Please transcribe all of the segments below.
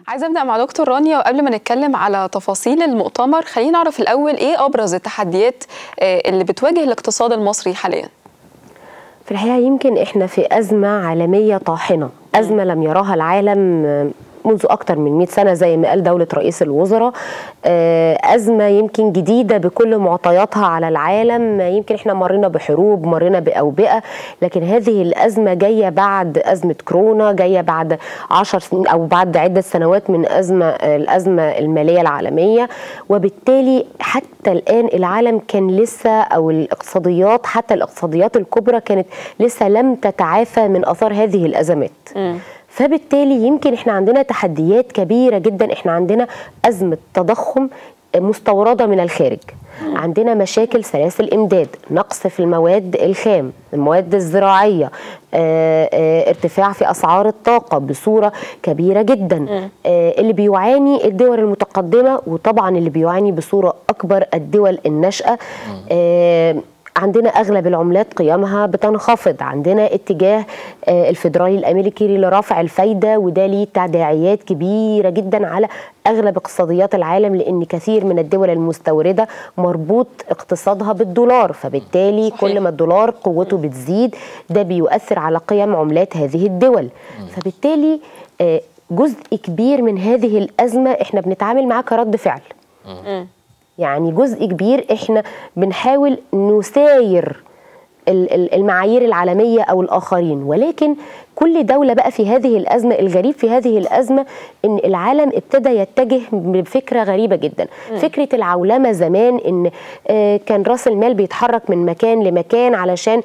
عايزه ابدا مع دكتور رانيا وقبل ما نتكلم على تفاصيل المؤتمر خلينا نعرف الاول ايه ابرز التحديات اللي بتواجه الاقتصاد المصري حاليا في الحقيقه يمكن احنا في ازمه عالميه طاحنه ازمه لم يراها العالم منذ أكثر من 100 سنة زي ما قال دولة رئيس الوزراء أزمة يمكن جديدة بكل معطياتها على العالم يمكن إحنا مرينا بحروب مرينا بأوبئة لكن هذه الأزمة جاية بعد أزمة كورونا جاية بعد عشر سنين أو بعد عدة سنوات من أزمة الأزمة المالية العالمية وبالتالي حتى الآن العالم كان لسه أو الاقتصاديات حتى الاقتصاديات الكبرى كانت لسه لم تتعافى من أثار هذه الأزمات م. فبالتالي يمكن احنا عندنا تحديات كبيره جدا احنا عندنا ازمه تضخم مستورده من الخارج عندنا مشاكل سلاسل امداد نقص في المواد الخام المواد الزراعيه اه اه ارتفاع في اسعار الطاقه بصوره كبيره جدا اه اللي بيعاني الدول المتقدمه وطبعا اللي بيعاني بصوره اكبر الدول الناشئه عندنا اغلب العملات قيمها بتنخفض عندنا اتجاه الفيدرالي الامريكي لرفع الفايده وده ليه تداعيات كبيره جدا على اغلب اقتصاديات العالم لان كثير من الدول المستورده مربوط اقتصادها بالدولار فبالتالي صحيح. كل ما الدولار قوته بتزيد ده بيؤثر على قيم عملات هذه الدول فبالتالي جزء كبير من هذه الازمه احنا بنتعامل معاه كرد فعل يعني جزء كبير احنا بنحاول نساير المعايير العالمية أو الآخرين ولكن كل دولة بقى في هذه الأزمة الغريب في هذه الأزمة إن العالم ابتدى يتجه بفكرة غريبة جدا م. فكرة العولمة زمان إن كان رأس المال بيتحرك من مكان لمكان علشان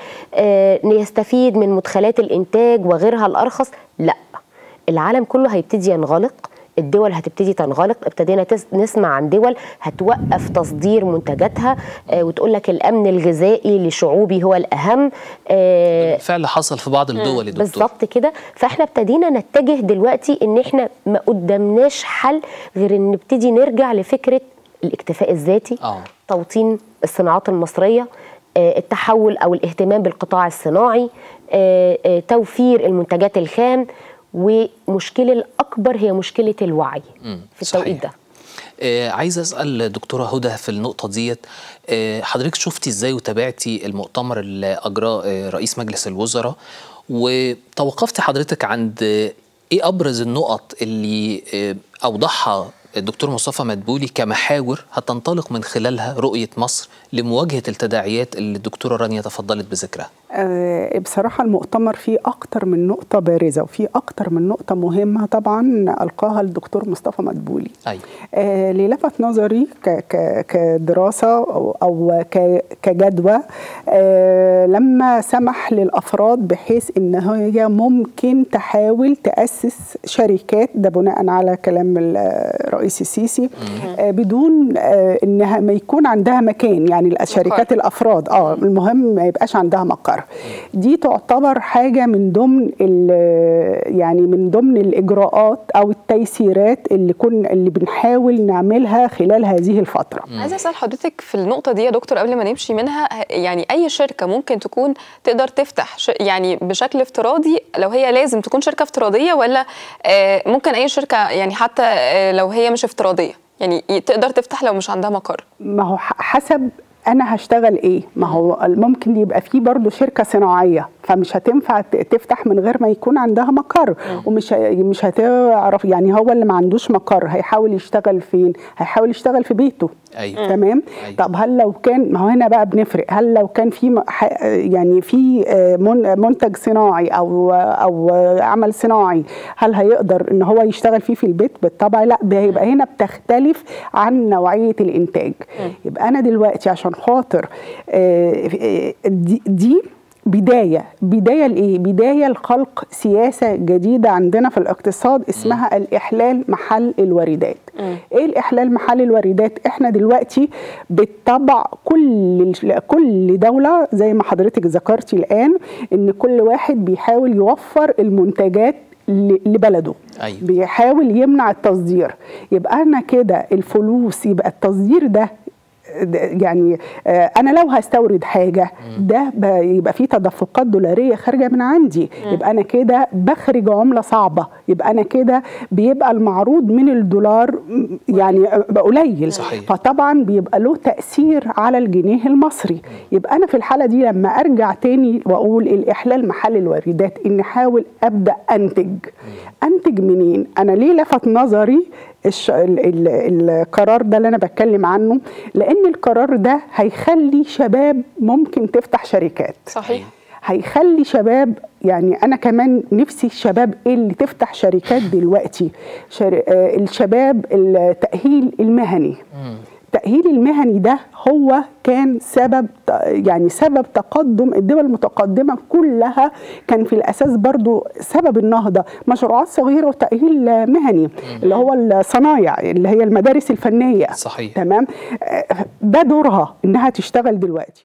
يستفيد من مدخلات الإنتاج وغيرها الأرخص لا العالم كله هيبتدي ينغلق الدول هتبتدي تنغلق ابتدينا نسمع عن دول هتوقف تصدير منتجاتها آه وتقول لك الامن الغذائي لشعوبي هو الاهم آه بالفعل حصل في بعض الدول دكتور بالظبط كده فاحنا ابتدينا نتجه دلوقتي ان احنا ما قدامناش حل غير ان نبتدي نرجع لفكره الاكتفاء الذاتي آه. توطين الصناعات المصريه آه التحول او الاهتمام بالقطاع الصناعي آه آه توفير المنتجات الخام ومشكلة الأكبر هي مشكلة الوعي في التوقيت ده آه عايز أسأل دكتورة هدى في النقطة ديت آه حضرتك شفتي إزاي وتابعتي المؤتمر اللي أجراه آه رئيس مجلس الوزراء وتوقفتي حضرتك عند إيه أبرز النقط اللي آه أوضحها الدكتور مصطفى مدبولي كمحاور هتنطلق من خلالها رؤية مصر لمواجهة التداعيات اللي الدكتورة رانيا تفضلت بذكرها أه بصراحة المؤتمر فيه أكتر من نقطة بارزة وفيه أكتر من نقطة مهمة طبعا ألقاها الدكتور مصطفى مدبولي أيوة. أه اللي لفت نظري ك ك كدراسة أو, أو ك كجدوى أه لما سمح للأفراد بحيث إن هي ممكن تحاول تأسس شركات ده بناء على كلام الرئيس السيسي آه بدون آه انها ما يكون عندها مكان يعني الشركات الافراد اه المهم ما يبقاش عندها مقر دي تعتبر حاجه من ضمن يعني من ضمن الاجراءات او التيسيرات اللي كنا اللي بنحاول نعملها خلال هذه الفتره عايزه اسال حضرتك في النقطه دي يا دكتور قبل ما نمشي منها يعني اي شركه ممكن تكون تقدر تفتح يعني بشكل افتراضي لو هي لازم تكون شركه افتراضيه ولا آه ممكن اي شركه يعني حتى لو هي مش افتراضيه يعني تقدر تفتح لو مش عندها مقر ما هو حسب انا هشتغل ايه ما هو ممكن يبقى في برضه شركه صناعيه فمش هتنفع تفتح من غير ما يكون عندها مقر ومش مش هتعرف يعني هو اللي ما عندوش مقر هيحاول يشتغل فين هيحاول يشتغل في بيته أيوة. تمام أيوة. طب هل لو كان ما هو هنا بقى بنفرق هل لو كان في يعني في منتج صناعي او او عمل صناعي هل هيقدر ان هو يشتغل فيه في البيت بالطبع لا هيبقى هنا بتختلف عن نوعيه الانتاج يبقى انا دلوقتي عشان خاطر دي, دي بداية بداية لإيه؟ بداية لخلق سياسة جديدة عندنا في الاقتصاد اسمها م. الإحلال محل الواردات م. إيه الإحلال محل الواردات؟ إحنا دلوقتي بالطبع كل كل دولة زي ما حضرتك ذكرتي الآن إن كل واحد بيحاول يوفر المنتجات لبلده أيوة. بيحاول يمنع التصدير يبقى أنا كده الفلوس يبقى التصدير ده د- يعني آه، انا لو هستورد حاجه ده ب- يبقى في تدفقات دولاريه خارجه من عندي يبقى انا كده بخرج عمله صعبه يبقى انا كده بيبقى المعروض من الدولار م- يعني آه، قليل صحيح. فطبعا بيبقى له تاثير على الجنيه المصري يبقى انا في الحاله دي لما ارجع تاني واقول الاحلال محل الواردات ان احاول ابدا انتج انتج منين انا ليه لفت نظري الش... ال... ال... القرار ده اللي انا بتكلم عنه لان القرار ده هيخلي شباب ممكن تفتح شركات صحيح هيخلي شباب يعني انا كمان نفسي الشباب ايه اللي تفتح شركات دلوقتي شر... آه، الشباب التاهيل المهني التأهيل المهني ده هو كان سبب يعني سبب تقدم الدول المتقدمة كلها كان في الأساس برضو سبب النهضة مشروعات صغيرة وتأهيل مهني اللي هو الصنايع اللي هي المدارس الفنية صحيح. تمام آه، ده دورها إنها تشتغل دلوقتي